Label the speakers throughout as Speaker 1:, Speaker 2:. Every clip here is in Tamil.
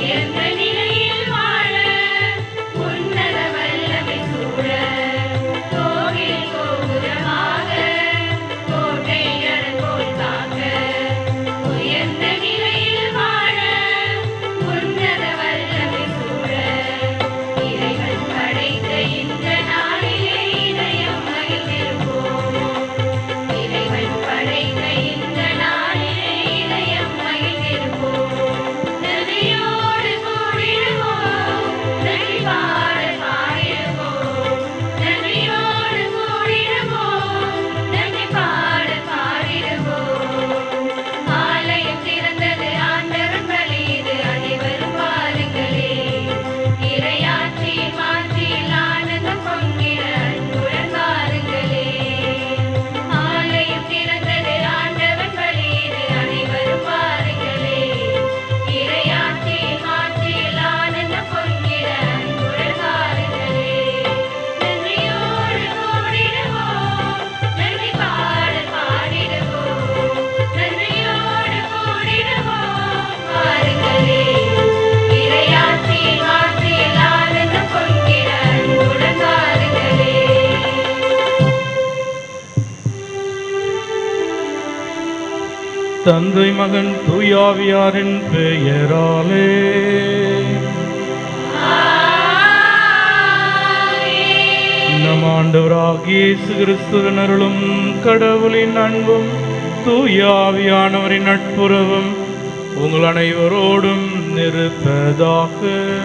Speaker 1: உயர்ந்த நிலையில் வாழ உன்னத வல்லமை சூழ கோவில் கோபுரமாக கோட்டைகள் போல் தாங்க உயர்ந்த நிலையில் வாழ உன்னத வல்லமை சூழ இறைவன் படைத்த இந்த நாளிலே இதயம் மகிழ்ந்திருப்போம் இறைவன் படைத்த இந்த நாளிலே இதயம் மகிழ்ந்திருப்போம் நதியோடு கூடிடுவோம் நதி பாட பாடிடுவோம் நதியோடு கூடிடுவோம் நதி பாட பாடிடுவோம் ஆலயம் திறந்தது ஆண்டவன் பலியிது அனைவரும் பாருங்களே இறையாட்சியின் மாட்சியில் ஆனந்தம் பொங்கிட அன்புடன் பாருங்களே ஆலயம் திறந்தது ஆண்டவன் பலியிது அனைவரும் பாருங்களே இறையாட்சியின் மாட்சியில் ஆனந்தம் பொங்கிட அன்புடன் பாருங்களே நன்றியோடு கூடிடுவோம் நன்றி பாட பாடிடுவோம் நன்றியோடு கூடிடுவோம் பாருங்களே இறையாட்சியின் மாட்சியில் ஆனந்தம் பொங்கிட அன்புடன் பாருங்களே
Speaker 2: தந்தை மகன் தூயாவியாரின் பெயராலே நம் ஆண்டவராகிய இயேசு கிறிஸ்துவின் அருளும் கடவுளின் அன்பும் தூயாவியானவரின் நட்புறவும் உங்கள் அனைவரோடும் நிற்பதாக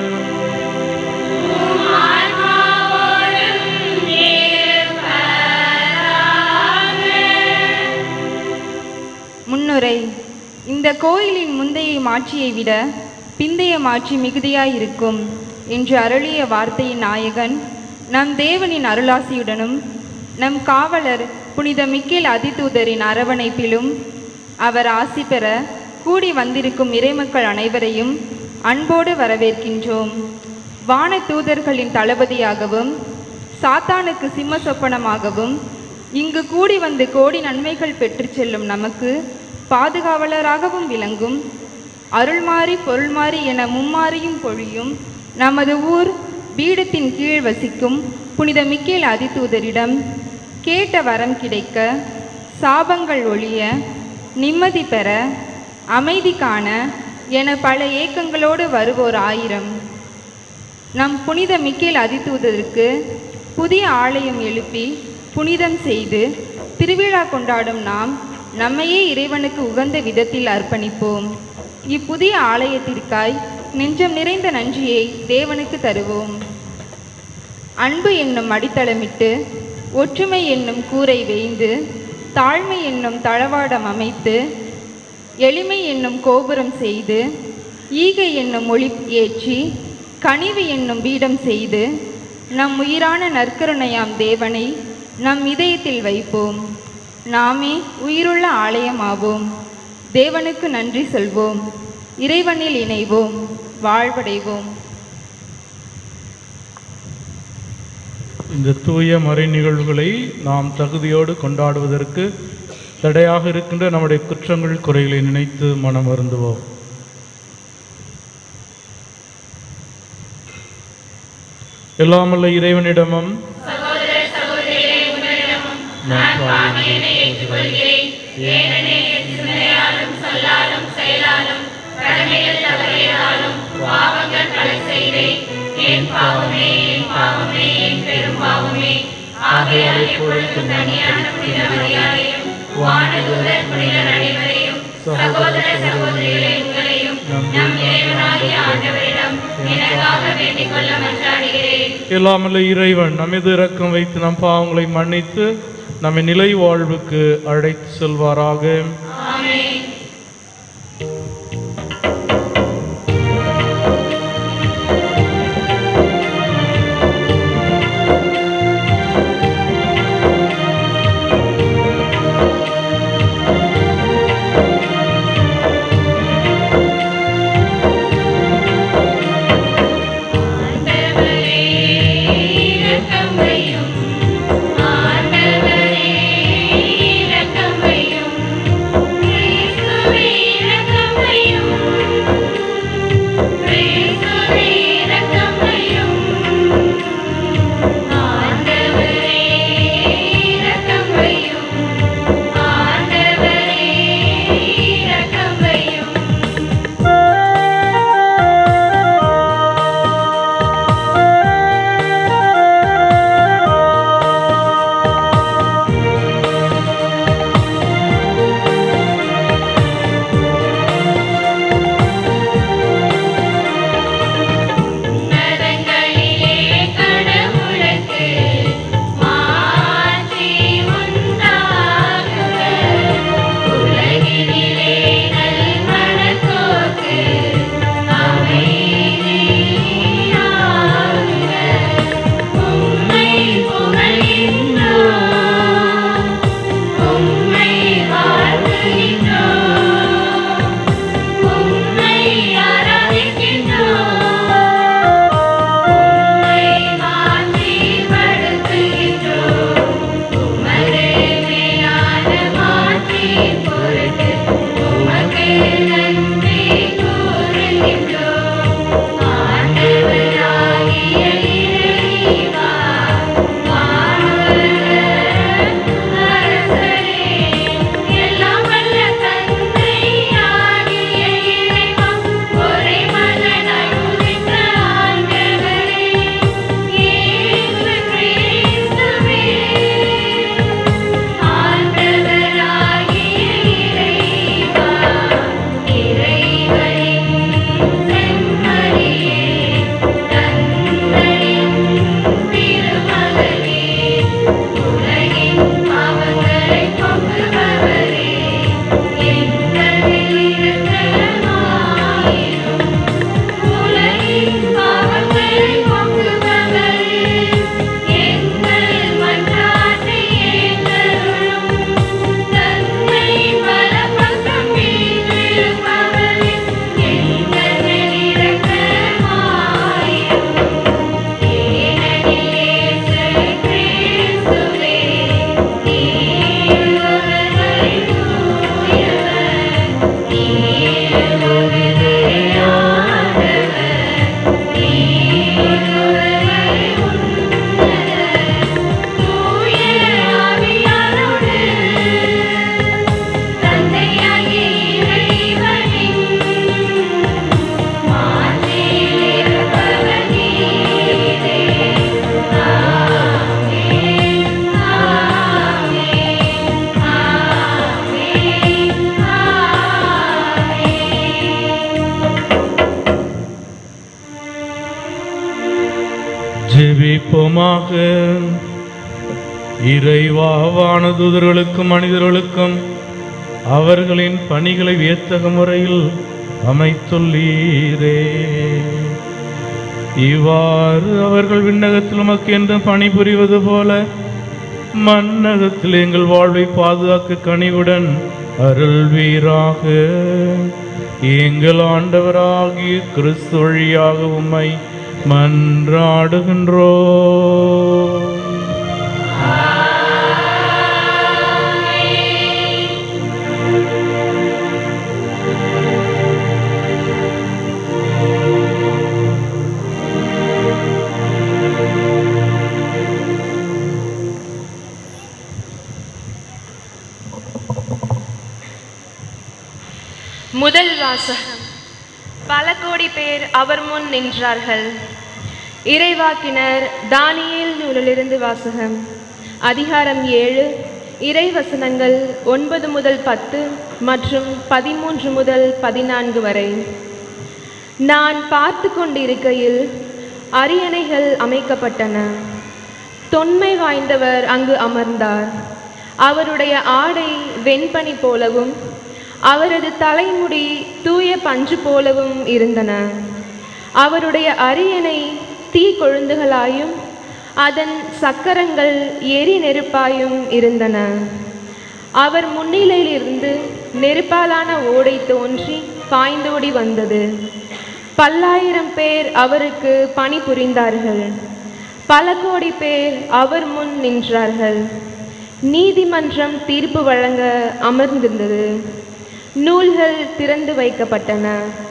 Speaker 3: முன்னுரை இந்த கோயிலின் முந்தைய மாட்சியை விட பிந்தைய மாட்சி மிகுதியாயிருக்கும் என்று அருளிய வார்த்தையின் நாயகன் நம் தேவனின் அருளாசியுடனும் நம் காவலர் புனித மிக்கேல் அதிதூதரின் அரவணைப்பிலும் அவர் ஆசி பெற கூடி வந்திருக்கும் இறைமக்கள் அனைவரையும் அன்போடு வரவேற்கின்றோம் வான தூதர்களின் தளபதியாகவும் சாத்தானுக்கு சிம்ம சொப்பனமாகவும் இங்கு கூடி வந்து கோடி நன்மைகள் பெற்றுச் செல்லும் நமக்கு பாதுகாவலராகவும் விளங்கும் அருள்மாறி பொருள்மாறி என மும்மாறியும் பொழியும் நமது ஊர் பீடத்தின் கீழ் வசிக்கும் புனித மிக்கேல் அதிதூதரிடம் கேட்ட வரம் கிடைக்க சாபங்கள் ஒழிய நிம்மதி பெற அமைதி காண என பல ஏக்கங்களோடு வருவோர் ஆயிரம் நம் புனித மிக்கேல் அதிதூதருக்கு புதிய ஆலயம் எழுப்பி புனிதம் செய்து திருவிழா கொண்டாடும் நாம் நம்மையே இறைவனுக்கு உகந்த விதத்தில் அர்ப்பணிப்போம் இப்புதிய ஆலயத்திற்காய் நெஞ்சம் நிறைந்த நன்றியை தேவனுக்கு தருவோம் அன்பு என்னும் அடித்தளமிட்டு ஒற்றுமை என்னும் கூரை வேய்ந்து தாழ்மை என்னும் தளவாடம் அமைத்து எளிமை என்னும் கோபுரம் செய்து ஈகை என்னும் ஒளி ஏற்றி கனிவு என்னும் பீடம் செய்து நம் உயிரான நற்கருணையாம் தேவனை நம் இதயத்தில் வைப்போம் நாமே உயிருள்ள ஆலயமாவோம் தேவனுக்கு நன்றி சொல்வோம் இறைவனில் இணைவோம் வாழ்வடைவோம்
Speaker 2: இந்த தூய மறை நிகழ்வுகளை நாம் தகுதியோடு கொண்டாடுவதற்கு தடையாக இருக்கின்ற நம்முடைய குற்றங்கள் குறைகளை நினைத்து மனம் வருந்துவோம் எல்லாமல்ல இறைவனிடமும் நாம் பாவிகளை சகோதர சகோதரிகளே நம் தேவனாகிய ஆண்டவரிடம்
Speaker 1: எனக்காக வேண்டிக் கொள்ள மன்றாடுகிறேன்
Speaker 2: எல்லாமல்ல இறைவன் நம்மீது இரக்கம் வைத்து நம் பாவங்களை மன்னித்து நம்மை நிலை வாழ்வுக்கு அழைத்து செல்வாராக
Speaker 1: ஆமென் ஆண்டவரே இரக்கம் வையும் ஆண்டவரே இரக்கம் வையும்
Speaker 2: ஜெபிப்போமாக இறைவா வானதூதர்களுக்கும் மனிதர்களுக்கும் அவர்களின் பணிகளை வியத்தக முறையில் அமைத்துள்ளீரே இவ்வாறு அவர்கள் விண்ணகத்தில் உமக்கு என்று பணிபுரிவது போல மன்னகத்தில் எங்கள் வாழ்வை பாதுகாக்க கனிவுடன் அருள்வீராக எங்கள் ஆண்டவராகிய கிறிஸ்து வழியாக உம்மை மன்றாடுகின்றோ
Speaker 4: முதல் வாசகம் பல கோடி பேர் அவர் முன் நின்றார்கள் இறைவாக்கினர் தானியேல் நூலிலிருந்து வாசகம் அதிகாரம் ஏழு இறை வசனங்கள் ஒன்பது முதல் பத்து மற்றும் பதிமூன்று முதல் பதினான்கு வரை நான் பார்த்து கொண்டிருக்கையில் அரியணைகள் அமைக்கப்பட்டன தொன்மை வாய்ந்தவர் அங்கு அமர்ந்தார் அவருடைய ஆடை வெண்பனி போலவும் அவரது தலைமுடி தூய பஞ்சு போலவும் இருந்தன அவருடைய அரியணை தீ கொழுந்துகளாயும் அதன் சக்கரங்கள் எரி நெருப்பாயும் இருந்தன அவர் முன்னிலையிலிருந்து நெருப்பாலான ஓடை தோன்றி பாய்ந்தோடி வந்தது பல்லாயிரம் பேர் அவருக்கு பணி புரிந்தார்கள் பல கோடி பேர் அவர் முன் நின்றார்கள் நீதிமன்றம் தீர்ப்பு வழங்க அமர்ந்திருந்தது நூல்கள் திறந்து வைக்கப்பட்டன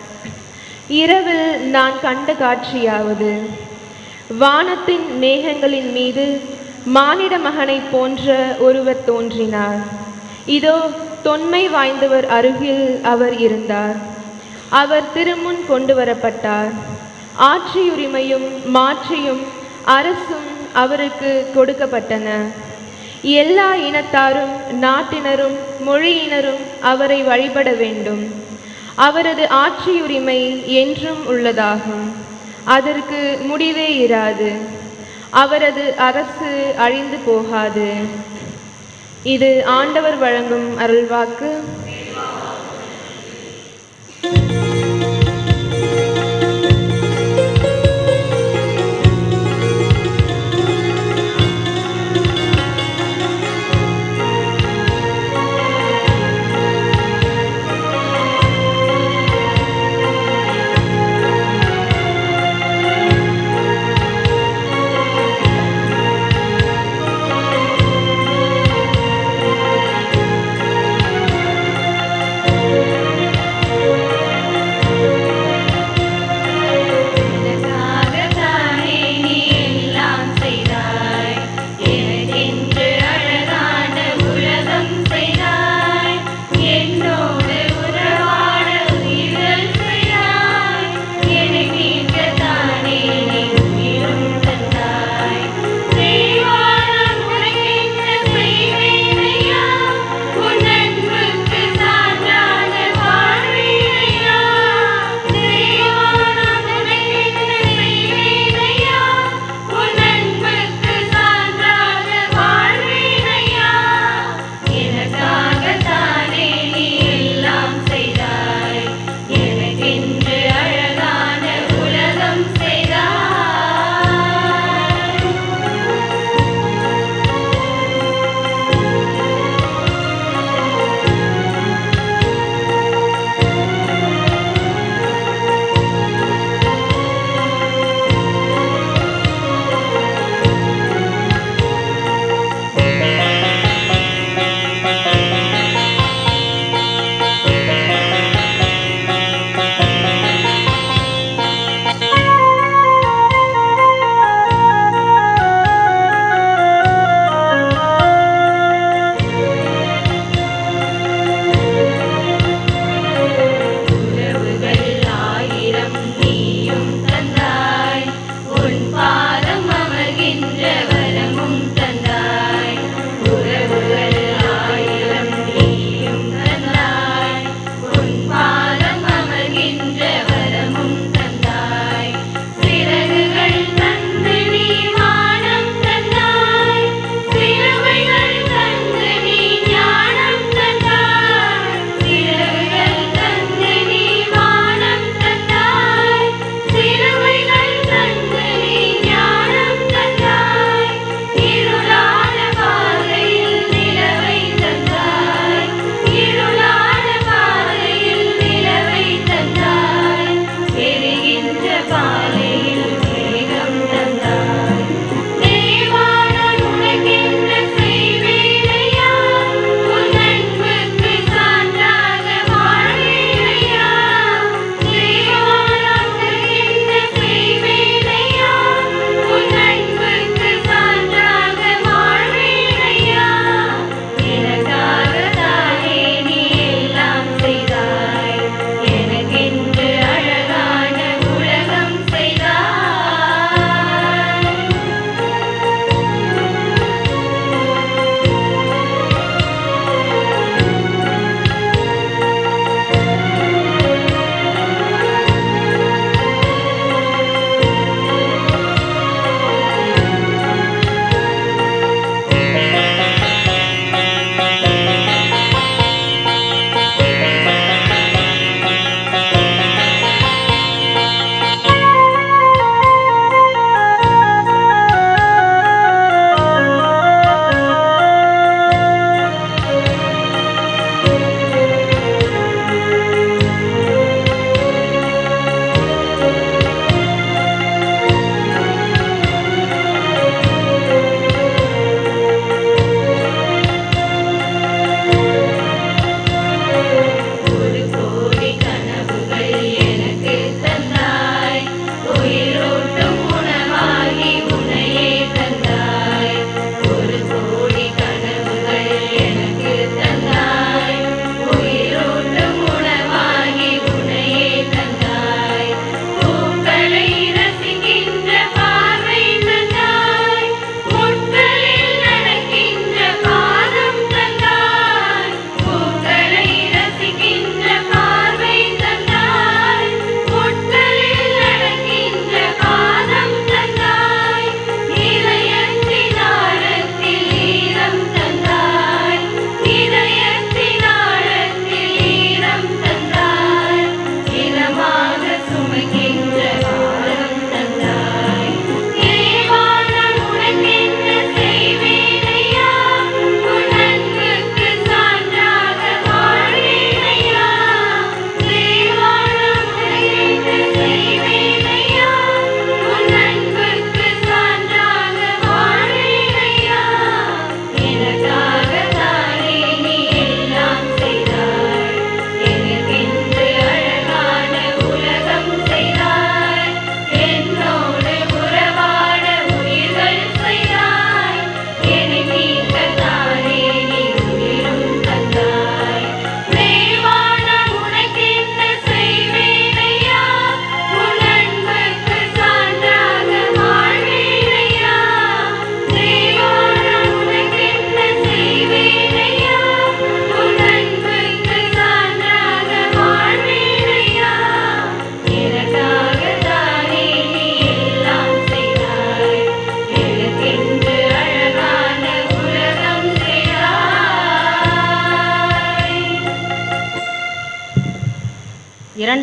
Speaker 4: இரவில் நான் கண்ட காட்சியாவது வானத்தின் மேகங்களின் மீது மானிட மகனைப் போன்ற ஒருவர் தோன்றினார் இதோ தொன்மை வாய்ந்தவர் அருகில் அவர் இருந்தார் அவர் திருமுன் கொண்டு வரப்பட்டார் ஆட்சியுரிமையும் மாற்றியும் அரசும் அவருக்கு கொடுக்கப்பட்டன எல்லா இனத்தாரும் நாட்டினரும் மொழியினரும் அவரை வழிபட வேண்டும் அவரது ஆட்சியுரிமை என்றும் உள்ளதாகும் அதற்கு முடிவே இராது அவரது அரசு அழிந்து போகாது இது ஆண்டவர் வழங்கும் அருள்வாக்கு
Speaker 5: ஆ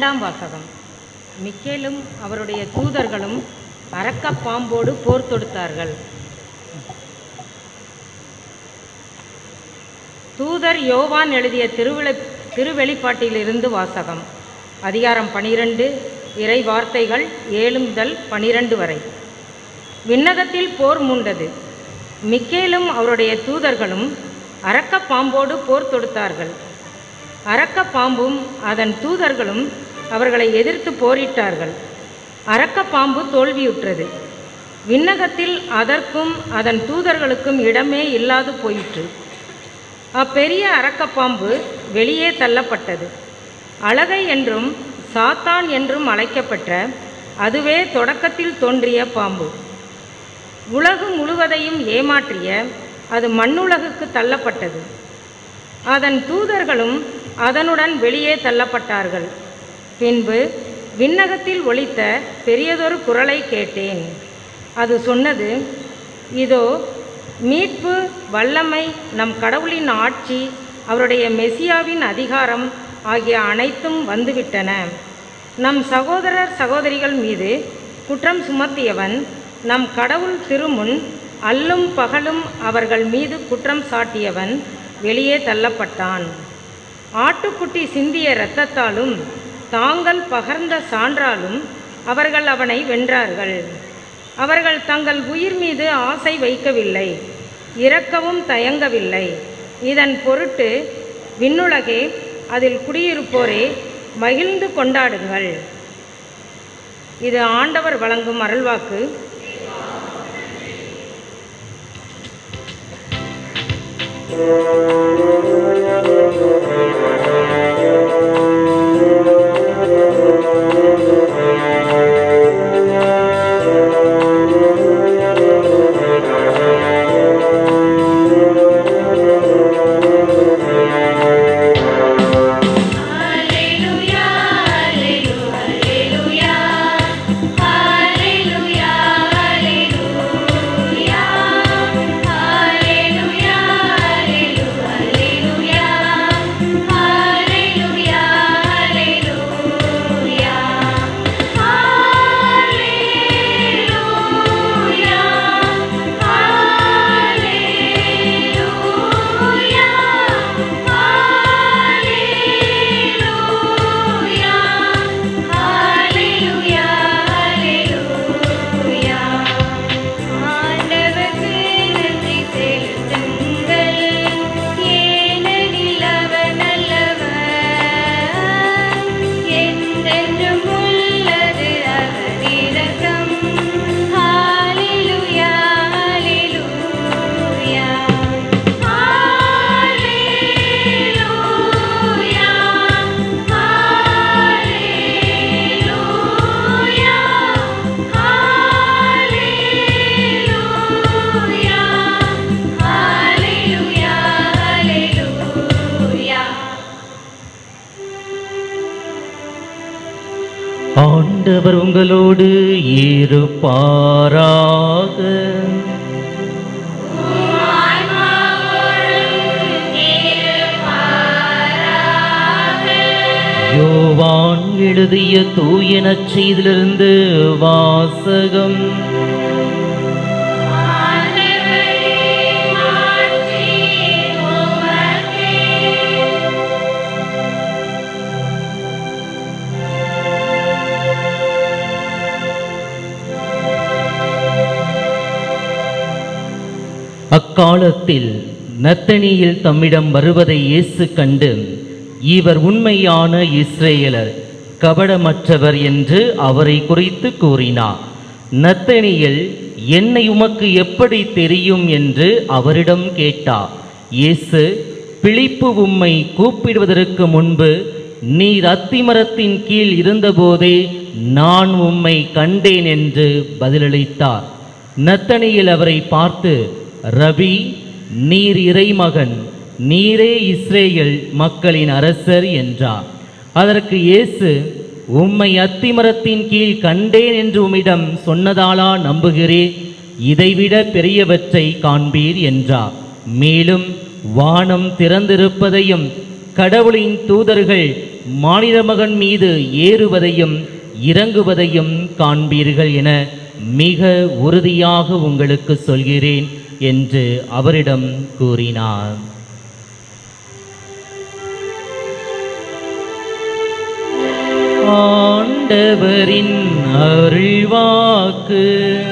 Speaker 5: இரண்டாம் வாசகம் மிக்கேலும் அவருடைய தூதர்களும் அரக்கப் பாம்போடு போர் தொடுத்தார்கள் தூதர் யோவான் எழுதிய திருவிழை திருவெளிப்பாட்டிலிருந்து வாசகம் அதிகாரம் பனிரெண்டு இறை வார்த்தைகள் ஏழு முதல் பனிரெண்டு வரை விண்ணகத்தில் போர் மூண்டது மிக்கேலும் அவருடைய தூதர்களும் அரக்கப் பாம்போடு போர் தொடுத்தார்கள் அரக்கப் பாம்பும் அதன் தூதர்களும் அவர்களை எதிர்த்து போரிட்டார்கள் அரக்கப் பாம்பு தோல்வியுற்றது விண்ணகத்தில் அதற்கும் அதன் தூதர்களுக்கும் இடமே இல்லாது போயிற்று அப்பெரிய அரக்கப்பாம்பு வெளியே தள்ளப்பட்டது அழகை என்றும் சாத்தான் என்றும் அழைக்கப்பட்ட அதுவே தொடக்கத்தில் தோன்றிய பாம்பு உலகு முழுவதையும் ஏமாற்றிய அது மண்ணுலகுக்கு தள்ளப்பட்டது அதன் தூதர்களும் அதனுடன் வெளியே தள்ளப்பட்டார்கள் பின்பு விண்ணகத்தில் ஒலித்த பெரியதொரு குரலை கேட்டேன் அது சொன்னது இதோ மீட்பு வல்லமை நம் கடவுளின் ஆட்சி அவருடைய மெசியாவின் அதிகாரம் ஆகிய அனைத்தும் வந்துவிட்டன நம் சகோதரர் சகோதரிகள் மீது குற்றம் சுமத்தியவன் நம் கடவுள் திருமுன் அல்லும் பகலும் அவர்கள் மீது குற்றம் சாட்டியவன் வெளியே தள்ளப்பட்டான் ஆட்டுக்குட்டி சிந்திய இரத்தத்தாலும் தாங்கள் பகர்ந்த சான்றாலும் அவர்கள் அவனை வென்றார்கள் அவர்கள் தங்கள் உயிர் மீது ஆசை வைக்கவில்லை இறக்கவும் தயங்கவில்லை இதன் பொருட்டு விண்ணுலகே அதில் குடியிருப்போரே மகிழ்ந்து கொண்டாடுங்கள் இது ஆண்டவர் வழங்கும் அருள்வாக்கு
Speaker 1: Hallelujah, hallelujah, hallelujah, hallelujah, hallelujah, hallelujah, hallelujah,
Speaker 6: ஆண்டவர் உங்களோடு இருப்பாராக யோவான் எழுதிய தூய நற்செய்திலிருந்து வாசகம் அக்காலத்தில் நத்தனியில் தம்மிடம் வருவதை இயேசு கண்டு இவர் உண்மையான இஸ்ரேலர் கபடமற்றவர் என்று அவரை குறித்து கூறினார் நத்தனியில் என்னை உமக்கு எப்படி தெரியும் என்று அவரிடம் கேட்டார் இயேசு பிழிப்பு உம்மை கூப்பிடுவதற்கு முன்பு நீர் அத்திமரத்தின் கீழ் இருந்தபோதே நான் உம்மை கண்டேன் என்று பதிலளித்தார் நத்தனியில் அவரை பார்த்து ரபி நீர் இறைமகன் நீரே இஸ்ரேல் மக்களின் அரசர் என்றார் அதற்கு இயேசு உம்மை அத்திமரத்தின் கீழ் கண்டேன் என்று உம்மிடம் சொன்னதாலா நம்புகிறேன் இதைவிட பெரியவற்றை காண்பீர் என்றார் மேலும் வானம் திறந்திருப்பதையும் கடவுளின் தூதர்கள் மானிட மகன் மீது ஏறுவதையும் இறங்குவதையும் காண்பீர்கள் என மிக உறுதியாக உங்களுக்கு சொல்கிறேன் என்று அவரிடம் கூறினார் ஆண்டவரின் அருள்வாக்கு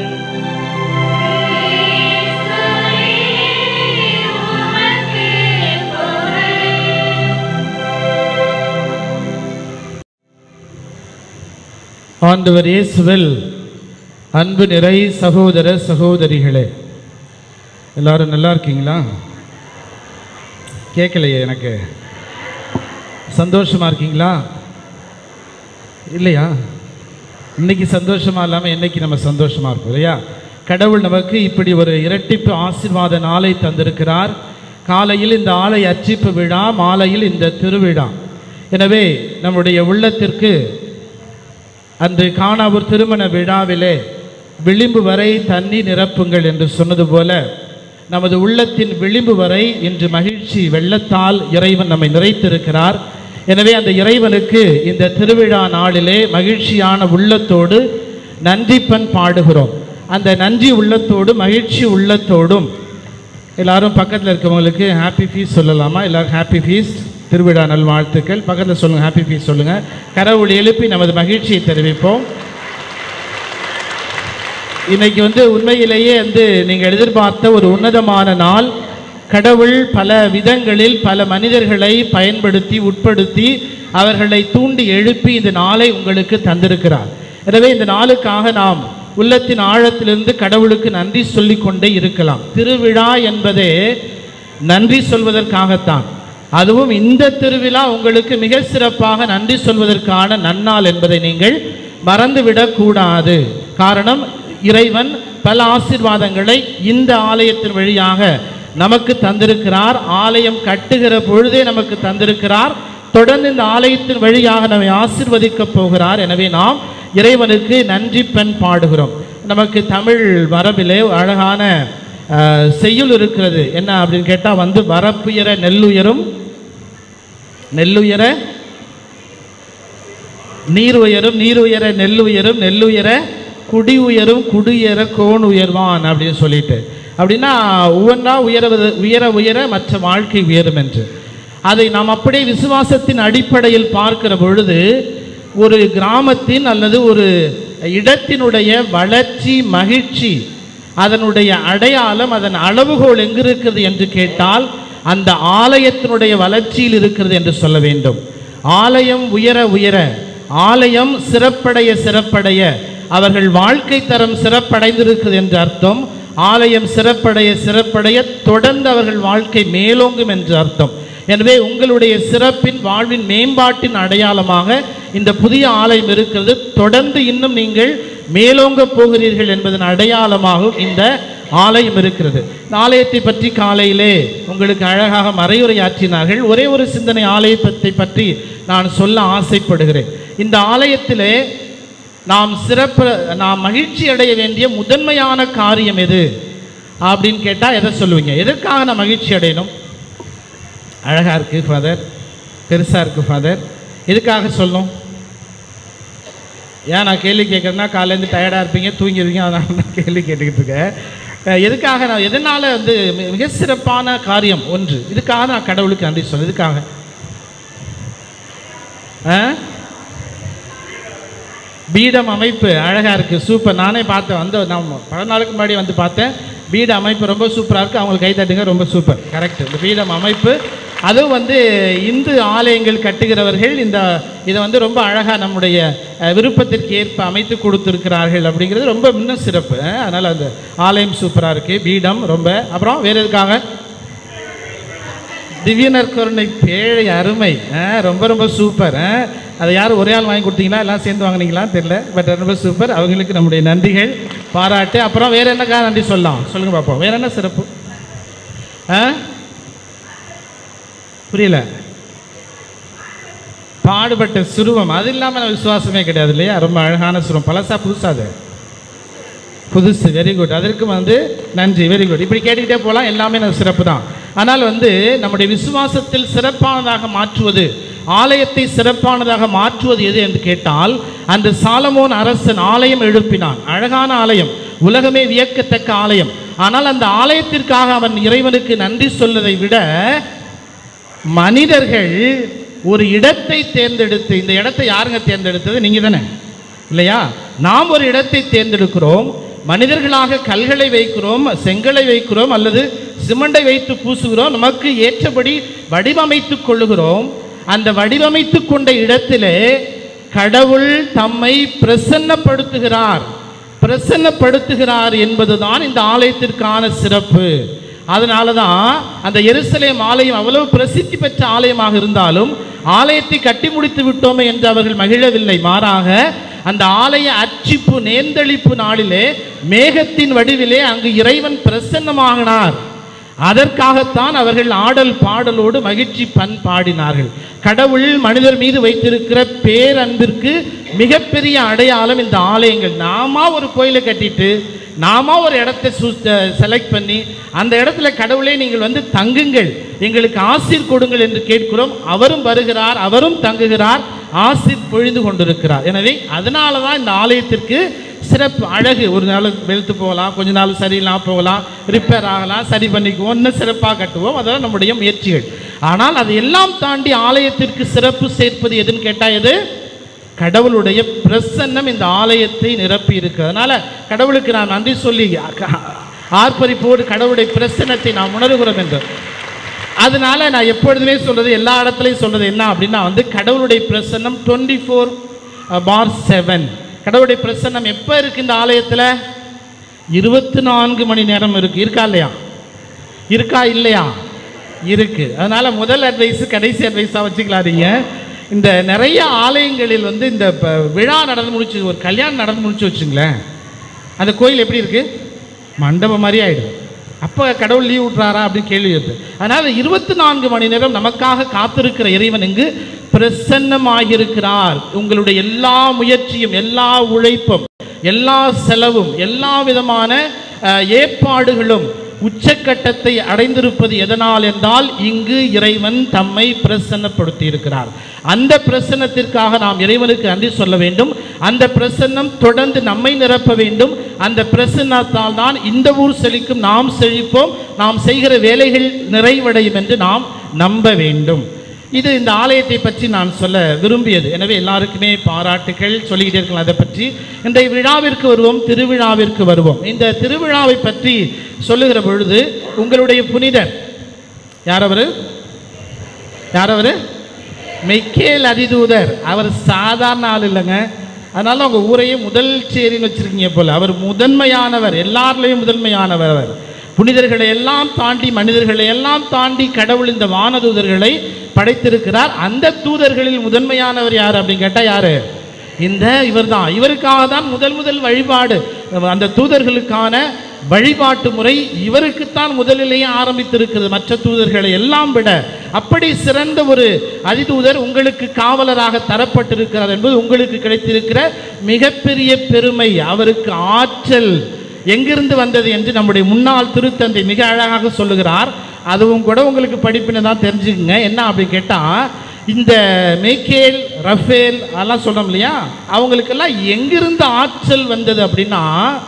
Speaker 2: ஆண்டவர் இயேசுவில் அன்பு நிறை சகோதர சகோதரிகளே எல்லாரும் நல்லா இருக்கீங்களா கேட்கலையே எனக்கு சந்தோஷமா இருக்கீங்களா இல்லையா இன்னைக்கு சந்தோஷமா இல்லாமல் என்னைக்கு நம்ம சந்தோஷமா இருப்போம் இல்லையா கடவுள் நமக்கு இப்படி ஒரு இரட்டிப்பு ஆசீர்வாத நாளை தந்திருக்கிறார் காலையில் இந்த ஆலை அர்ச்சிப்பு விழா மாலையில் இந்த திருவிழா எனவே நம்முடைய உள்ளத்திற்கு அன்று காணாவூர் திருமண விழாவிலே விளிம்பு வரை தண்ணி நிரப்புங்கள் என்று சொன்னது போல நமது உள்ளத்தின் விளிம்பு வரை இன்று மகிழ்ச்சி வெள்ளத்தால் இறைவன் நம்மை நிறைத்திருக்கிறார் எனவே அந்த இறைவனுக்கு இந்த திருவிழா நாளிலே மகிழ்ச்சியான உள்ளத்தோடு நன்றிப்பன் பாடுகிறோம் அந்த நன்றி உள்ளத்தோடு மகிழ்ச்சி உள்ளத்தோடும் எல்லாரும் பக்கத்தில் இருக்கவங்களுக்கு ஹாப்பி ஃபீஸ் சொல்லலாமா எல்லாரும் ஹாப்பி ஃபீஸ்ட் திருவிழா நல்வாழ்த்துக்கள் பக்கத்தில் சொல்லுங்கள் ஹாப்பி ஃபீஸ் சொல்லுங்கள் கரவுள் எழுப்பி நமது மகிழ்ச்சியை தெரிவிப்போம் இன்னைக்கு வந்து உண்மையிலேயே வந்து நீங்கள் எதிர்பார்த்த ஒரு உன்னதமான நாள் கடவுள் பல விதங்களில் பல மனிதர்களை பயன்படுத்தி உட்படுத்தி அவர்களை தூண்டி எழுப்பி இந்த நாளை உங்களுக்கு தந்திருக்கிறார் எனவே இந்த நாளுக்காக நாம் உள்ளத்தின் ஆழத்திலிருந்து கடவுளுக்கு நன்றி சொல்லிக் கொண்டே இருக்கலாம் திருவிழா என்பதே நன்றி சொல்வதற்காகத்தான் அதுவும் இந்த திருவிழா உங்களுக்கு மிக சிறப்பாக நன்றி சொல்வதற்கான நன்னாள் என்பதை நீங்கள் மறந்துவிடக் கூடாது காரணம் இறைவன் பல ஆசீர்வாதங்களை இந்த ஆலயத்தின் வழியாக நமக்கு தந்திருக்கிறார் ஆலயம் கட்டுகிற பொழுதே நமக்கு தந்திருக்கிறார் தொடர்ந்து இந்த ஆலயத்தின் வழியாக நம்மை ஆசீர்வதிக்கப் போகிறார் எனவே நாம் இறைவனுக்கு நன்றி பெண் பாடுகிறோம் நமக்கு தமிழ் மரபிலே அழகான அஹ், செய்யுள் இருக்கிறது என்ன அப்படின்னு கேட்டால் வந்து வரப்புயர நெல்லுயரும் நெல்லுயர நீர் உயரும் நீர் உயர நெல் உயரும் நெல் உயர குடி உயரும் குடியேற கோன் உயர்வான் அப்படின்னு சொல்லிட்டு அப்படின்னா ஒவ்வொன்றா உயர்வது உயர உயர மற்ற வாழ்க்கை உயரும் என்று அதை நாம் அப்படியே விசுவாசத்தின் அடிப்படையில் பார்க்கிற பொழுது ஒரு கிராமத்தின் அல்லது ஒரு இடத்தினுடைய வளர்ச்சி மகிழ்ச்சி அதனுடைய அடையாளம் அதன் அளவுகோல் எங்கு இருக்கிறது என்று கேட்டால் அந்த ஆலயத்தினுடைய வளர்ச்சியில் இருக்கிறது என்று சொல்ல வேண்டும் ஆலயம் உயர உயர ஆலயம் சிறப்படைய சிறப்படைய அவர்கள் வாழ்க்கை தரம் சிறப்படைந்திருக்கிறது என்று அர்த்தம் ஆலயம் சிறப்படைய சிறப்படைய தொடர்ந்து அவர்கள் வாழ்க்கை மேலோங்கும் என்று அர்த்தம் எனவே உங்களுடைய சிறப்பின் வாழ்வின் மேம்பாட்டின் அடையாளமாக இந்த புதிய ஆலயம் இருக்கிறது தொடர்ந்து இன்னும் நீங்கள் மேலோங்க போகிறீர்கள் என்பதன் அடையாளமாகவும் இந்த ஆலயம் இருக்கிறது இந்த ஆலயத்தை பற்றி காலையிலே உங்களுக்கு அழகாக மறையுரையாற்றினார்கள் ஒரே ஒரு சிந்தனை ஆலயத்தை பற்றி நான் சொல்ல ஆசைப்படுகிறேன் இந்த ஆலயத்திலே நாம் சிறப்பு நாம் மகிழ்ச்சி அடைய வேண்டிய முதன்மையான காரியம் எது அப்படின்னு கேட்டால் எதை சொல்லுவீங்க எதற்காக நான் மகிழ்ச்சி அடையணும் அழகா இருக்கு ஃபாதர் பெருசா இருக்கு ஃபாதர் எதுக்காக சொல்லணும் ஏன் நான் கேள்வி கேட்குறேன்னா காலையிலேருந்து டயர்டாக இருப்பீங்க தூங்கிடுவீங்க அதனால நான் கேள்வி கேட்டுக்கிட்டு இருக்கேன் அஹ் எதுக்காக நான் எதனால் வந்து மி- மிக சிறப்பான காரியம் ஒன்று இதுக்காக நான் கடவுளுக்கு நன்றி சொல்ல இதுக்காக ஆ பீடம் அமைப்பு அழகா இருக்கு சூப்பர் நானே பார்த்தேன் வந்து நான் பல நாளுக்கு முன்னாடி வந்து பார்த்தேன் பீட அமைப்பு ரொம்ப சூப்பராக இருக்கு அவங்களுக்கு கை தட்டுங்க ரொம்ப சூப்பர் கரெக்ட் இந்த பீடம் அமைப்பு அதுவும் வந்து இந்து ஆலயங்கள் கட்டுகிறவர்கள் இந்த இதை வந்து ரொம்ப அழகாக நம்முடைய அஹ், விருப்பத்திற்கு ஏற்ப அமைத்து கொடுத்துருக்கிறார்கள் அப்படிங்கிறது ரொம்ப இன்னும் சிறப்பு அஹ், அதனால அந்த ஆலயம் சூப்பராக இருக்கு பீடம் ரொம்ப அப்புறம் வேற எதுக்காக திவ்யனர் கருணை பேழை அருமை ஆ, ரொம்ப ரொம்ப சூப்பர் ஆ. அதை யாரும் ஒரே ஆள் வாங்கி கொடுத்தீங்களா எல்லாம் சேர்ந்து வாங்குனீங்களா தெரியல பட் ரொம்ப சூப்பர் அவங்களுக்கு நம்முடைய நன்றிகள் பாராட்டு அப்புறம் வேற என்னக்கா நன்றி சொல்லலாம் சொல்லுங்க பார்ப்போம் வேற என்ன சிறப்பு ஆ புரியல பாடுபட்ட சுருவம் அது இல்லாமல் நம்ம விசுவாசமே கிடையாது இல்லையா ரொம்ப அழகான சுருவம் பழசா புதுசா அது புதுசு வெரி குட் அதற்கு வந்து நன்றி வெரி குட் இப்படி கேட்டுக்கிட்டே போகலாம் எல்லாமே நம்ம சிறப்பு தான் ஆனால் வந்து நம்முடைய விசுவாசத்தில் சிறப்பானதாக மாற்றுவது ஆலயத்தை சிறப்பானதாக மாற்றுவது எது என்று கேட்டால் அந்த சாலமோன் அரசன் ஆலயம் எழுப்பினான் அழகான ஆலயம் உலகமே வியக்கத்தக்க ஆலயம் ஆனால் அந்த ஆலயத்திற்காக அவன் இறைவனுக்கு நன்றி சொல்வதை விட மனிதர்கள் ஒரு இடத்தை தேர்ந்தெடுத்து இந்த இடத்தை யாருங்க தேர்ந்தெடுத்தது நீங்க தானே இல்லையா நாம் ஒரு இடத்தை தேர்ந்தெடுக்கிறோம் மனிதர்களாக கல்களை வைக்கிறோம் செங்கலை வைக்கிறோம் அல்லது சிமெண்டை வைத்து பூசுகிறோம் நமக்கு ஏற்றபடி வடிவமைத்துக் கொள்ளுகிறோம் அந்த வடிவமைத்து கொண்ட இடத்திலே கடவுள் தம்மை பிரசன்னப்படுத்துகிறார் பிரசன்னப்படுத்துகிறார் என்பதுதான் இந்த ஆலயத்திற்கான சிறப்பு அதனால தான் அந்த எருசலேம் ஆலயம் அவ்வளவு பிரசித்தி பெற்ற ஆலயமாக இருந்தாலும் ஆலயத்தை கட்டி முடித்து விட்டோமே என்று அவர்கள் மகிழவில்லை மாறாக அந்த ஆலய அர்ச்சிப்பு நேர்ந்தளிப்பு நாளிலே மேகத்தின் வடிவிலே அங்கு இறைவன் பிரசன்னமாகினார் அதற்காகத்தான் அவர்கள் ஆடல் பாடலோடு மகிழ்ச்சி பண் பாடினார்கள் கடவுள் மனிதர் மீது வைத்திருக்கிற பேரன்பிற்கு மிகப்பெரிய அடையாளம் இந்த ஆலயங்கள் நாம ஒரு கோயிலை கட்டிட்டு நாம ஒரு இடத்தை செலக்ட் பண்ணி அந்த இடத்துல கடவுளே நீங்கள் வந்து தங்குங்கள் எங்களுக்கு ஆசீர் கொடுங்கள் என்று கேட்கிறோம் அவரும் வருகிறார் அவரும் தங்குகிறார் ஆசீர் பொழிந்து கொண்டிருக்கிறார் எனவே அதனால தான் இந்த ஆலயத்திற்கு சிறப்பு அழகு ஒரு நாள் வெளுத்து போகலாம் கொஞ்ச நாள் சரியில்லாம போகலாம் ரிப்பேர் ஆகலாம் சரி பண்ணிக்குவோம் இன்னும் சிறப்பாக கட்டுவோம் அதெல்லாம் நம்முடைய முயற்சிகள் ஆனால் அது எல்லாம் தாண்டி ஆலயத்திற்கு சிறப்பு சேர்ப்பது எதுன்னு கேட்டால் எது கடவுளுடைய பிரசன்னம் இந்த ஆலயத்தை நிரப்பி இருக்கு அதனால கடவுளுக்கு நான் நன்றி சொல்லி அ- ஆர்ப்பரிப்போடு கடவுளுடைய பிரசன்னத்தை நாம் உணர்கிறோம் என்று அதனால நான் எப்பொழுதுமே சொல்றது எல்லா இடத்துலையும் சொல்றது என்ன அப்படின்னா வந்து கடவுளுடைய பிரசன்னம் டுவெண்ட்டி ஃபோர் பார் செவன் கடவுளுடைய பிரசன்னம் எப்போ இருக்கு இந்த ஆலயத்தில் இருபத்தி நான்கு மணி நேரம் இருக்கு இருக்கா இல்லையா இருக்கா இல்லையா இருக்கு அதனால முதல் அட்வைஸ் கடைசி அட்வைஸாக வச்சுக்கலாம் நீங்க இந்த நிறைய ஆலயங்களில் வந்து இந்த ப- விழா நடந்து முடிச்சு ஒரு கல்யாணம் நடந்து முடிச்சு வச்சுங்களேன் அந்த கோயில் எப்படி இருக்கு மண்டபம் மாதிரி ஆயிடுது அப்போ கடவுள் லீவ் விட்றாரா அப்படின்னு கேள்வி வருது அதனால இருபத்தி நான்கு மணி நேரம் நமக்காக காத்திருக்கிற இறைவன் இங்கு பிரசன்னமாகியிருக்கிறார் உங்களுடைய எல்லா முயற்சியும் எல்லா உழைப்பும் எல்லா செலவும் எல்லா விதமான அஹ், ஏற்பாடுகளும் உச்சக்கட்டத்தை அடைந்திருப்பது எதனால் என்றால் இங்கு இறைவன் தம்மை பிரசன்னப்படுத்தி இருக்கிறார் அந்த பிரசன்னத்திற்காக நாம் இறைவனுக்கு நன்றி சொல்ல வேண்டும் அந்த பிரசன்னம் தொடர்ந்து நம்மை நிரப்ப வேண்டும் அந்த பிரசன்னத்தால் தான் இந்த ஊர் செழிக்கும் நாம் செழிப்போம் நாம் செய்கிற வேலைகள் நிறைவடையும் என்று நாம் நம்ப வேண்டும் இது இந்த ஆலயத்தை பற்றி நான் சொல்ல விரும்பியது எனவே எல்லாருக்குமே பாராட்டுகள் சொல்லிக்கிட்டே இருக்கலாம் அதை பற்றி இன்றைய விழாவிற்கு வருவோம் திருவிழாவிற்கு வருவோம் இந்த திருவிழாவை பற்றி சொல்லுகிற பொழுது உங்களுடைய புனிதர் யார் அவரு யார் அவரு மெக்கேல் அதிதூதர் அவர் சாதாரண ஆள் இல்லைங்க அதனால உங்க ஊரையே முதல் சேரின்னு வச்சிருக்கீங்க போல அவர் முதன்மையானவர் எல்லார்லேயும் முதன்மையானவர் அவர் புனிதர்களை எல்லாம் தாண்டி மனிதர்களை எல்லாம் தாண்டி கடவுள் இந்த வானதூதர்களை படைத்திருக்கிறார் அந்த தூதர்களில் முதன்மையானவர் யார் அப்படின்னு கேட்டால் யாரு இந்த இவர்தான் இவருக்காக தான் முதல் முதல் வழிபாடு அந்த தூதர்களுக்கான வழிபாட்டு முறை இவருக்குத்தான் முதலிலேயே ஆரம்பித்திருக்கிறது மற்ற தூதர்களை எல்லாம் விட அப்படி சிறந்த ஒரு அதிதூதர் உங்களுக்கு காவலராக தரப்பட்டிருக்கிறார் என்பது உங்களுக்கு கிடைத்திருக்கிற மிகப்பெரிய பெருமை அவருக்கு ஆற்றல் எங்கிருந்து வந்தது என்று நம்முடைய முன்னாள் திருத்தந்தை மிக அழகாக சொல்லுகிறார் அதுவும் கூட உங்களுக்கு படிப்பினை தான் தெரிஞ்சுக்குங்க என்ன அப்படின்னு கேட்டால் இந்த மேக்கேல் ரஃபேல் அதெல்லாம் சொல்றோம் இல்லையா அவங்களுக்கெல்லாம் எங்கிருந்து ஆற்றல் வந்தது அப்படின்னா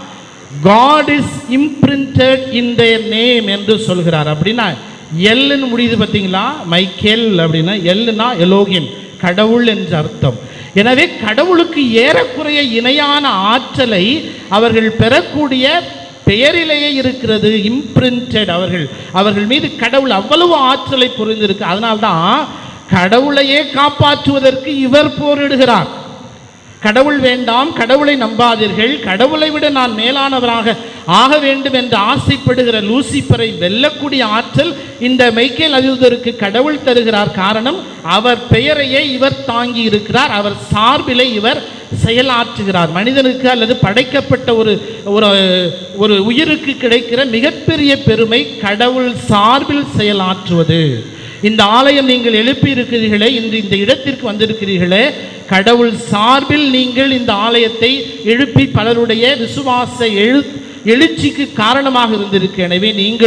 Speaker 2: God is imprinted in their name என்று சொல்கிறார் அப்படின்னா எல்லுன்னு முடியுது பார்த்தீங்களா மைக்கேல் அப்படின்னா எல்லுனா எலோகின் கடவுள் என்ற அர்த்தம் எனவே கடவுளுக்கு ஏறக்குறைய இணையான ஆற்றலை அவர்கள் பெறக்கூடிய பெயரிலேயே இருக்கிறது இம்ப்ரிண்டட் அவர்கள் அவர்கள் மீது கடவுள் அவ்வளவு ஆற்றலை புரிந்திருக்கு அதனால்தான் கடவுளையே காப்பாற்றுவதற்கு இவர் போரிடுகிறார் கடவுள் வேண்டாம் கடவுளை நம்பாதீர்கள் கடவுளை விட நான் மேலானவராக ஆக வேண்டும் என்று ஆசைப்படுகிற லூசிபரை வெல்லக்கூடிய ஆற்றல் இந்த மைக்கேல் அதிதருக்கு கடவுள் தருகிறார் காரணம் அவர் பெயரையே இவர் தாங்கி இருக்கிறார் அவர் சார்பிலே இவர் செயலாற்றுகிறார் மனிதனுக்கு அல்லது படைக்கப்பட்ட ஒரு ஒரு ஒரு உயிருக்கு கிடைக்கிற மிகப்பெரிய பெருமை கடவுள் சார்பில் செயலாற்றுவது இந்த ஆலயம் நீங்கள் எழுப்பி இருக்கிறீர்களே இன்று இந்த இடத்திற்கு வந்திருக்கிறீர்களே கடவுள் சார்பில் நீங்கள் இந்த ஆலயத்தை எழுப்பி பலருடைய விசுவாச எழு எழுச்சிக்கு காரணமாக இருந்திருக்கு எனவே நீங்களும்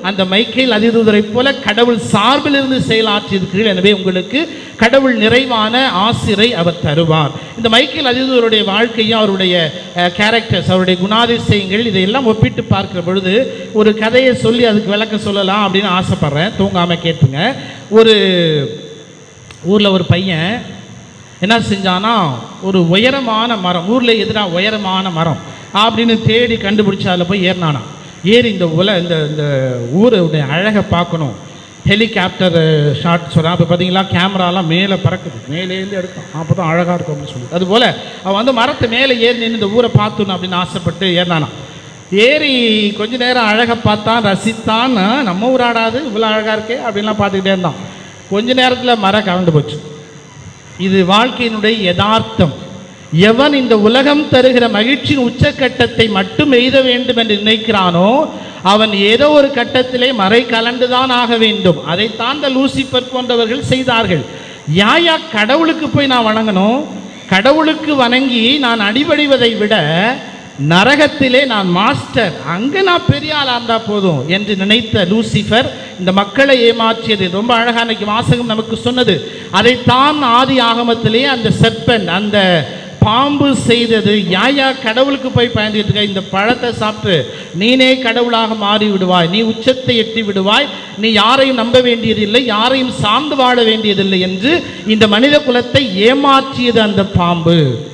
Speaker 2: அந்த மைக்கேல் அதிதூதரைப் போல கடவுள் சார்பிலிருந்து செயலாற்றியிருக்கிறீர்கள் எனவே உங்களுக்கு கடவுள் நிறைவான ஆசிரை அவர் தருவார் இந்த மைக்கேல் அதிதூதருடைய வாழ்க்கையும் அவருடைய கேரக்டர்ஸ் அவருடைய குணாதிசயங்கள் இதையெல்லாம் ஒப்பிட்டு பார்க்கிற பொழுது ஒரு கதையை சொல்லி அதுக்கு விளக்க சொல்லலாம் அப்படின்னு ஆசைப்படுறேன் தூங்காம கேட்டுங்க ஒரு ஊரில் ஒரு பையன் என்ன செஞ்சானா ஒரு உயரமான மரம் ஊரில் எதிராக உயரமான மரம் அப்படின்னு தேடி கண்டுபிடிச்சு அதில் போய் ஏறினானா ஏறி இந்த உல இந்த இந்த ஊருடைய அழகை பார்க்கணும் ஹெலிகாப்டர் ஷாட் சொல்கிறான் இப்போ பார்த்தீங்களா கேமராலாம் மேலே பறக்குது மேலேருந்து எடுத்தான் அப்போ தான் அழகாக இருக்கும் அப்படின்னு சொல்லி அதுபோல் அவன் வந்து மரத்து மேலே ஏறி நின்று இந்த ஊரை பார்த்துணும் அப்படின்னு ஆசைப்பட்டு ஏறினானா ஏறி கொஞ்ச நேரம் அழகை பார்த்தான் ரசித்தான் ஆ, நம்ம ஊர் ஆடாது இவ்வளோ அழகாக இருக்கே அப்படின்லாம் பார்த்துக்கிட்டே இருந்தான் கொஞ்ச நேரத்தில் மரம் கலந்து போச்சு இது வாழ்க்கையினுடைய யதார்த்தம் எவன் இந்த உலகம் தருகிற மகிழ்ச்சியின் உச்சக்கட்டத்தை மட்டும் எய்த வேண்டும் என்று நினைக்கிறானோ அவன் ஏதோ ஒரு கட்டத்திலே மறை கலந்துதான் ஆக வேண்டும் அதைத்தான் இந்த லூசிபர் போன்றவர்கள் செய்தார்கள் யாயா கடவுளுக்கு போய் நான் வணங்கணும் கடவுளுக்கு வணங்கி நான் அடிபடிவதை விட நரகத்திலே நான் மாஸ்டர் அங்கே நான் பெரிய ஆளா இருந்தா போதும் என்று நினைத்த லூசிஃபர் இந்த மக்களை ஏமாற்றியது ரொம்ப அழகா அன்னைக்கு வாசகம் நமக்கு சொன்னது அதைத்தான் ஆதி ஆகமத்திலே அந்த செப்பன் அந்த பாம்பு செய்தது யாயா கடவுளுக்கு போய் பயந்துட்டு இருக்க இந்த பழத்தை சாப்பிட்டு நீனே கடவுளாக மாறி விடுவாய் நீ உச்சத்தை எட்டி விடுவாய் நீ யாரையும் நம்ப வேண்டியதில்லை யாரையும் சார்ந்து வாழ வேண்டியதில்லை என்று இந்த மனித குலத்தை ஏமாற்றியது அந்த பாம்பு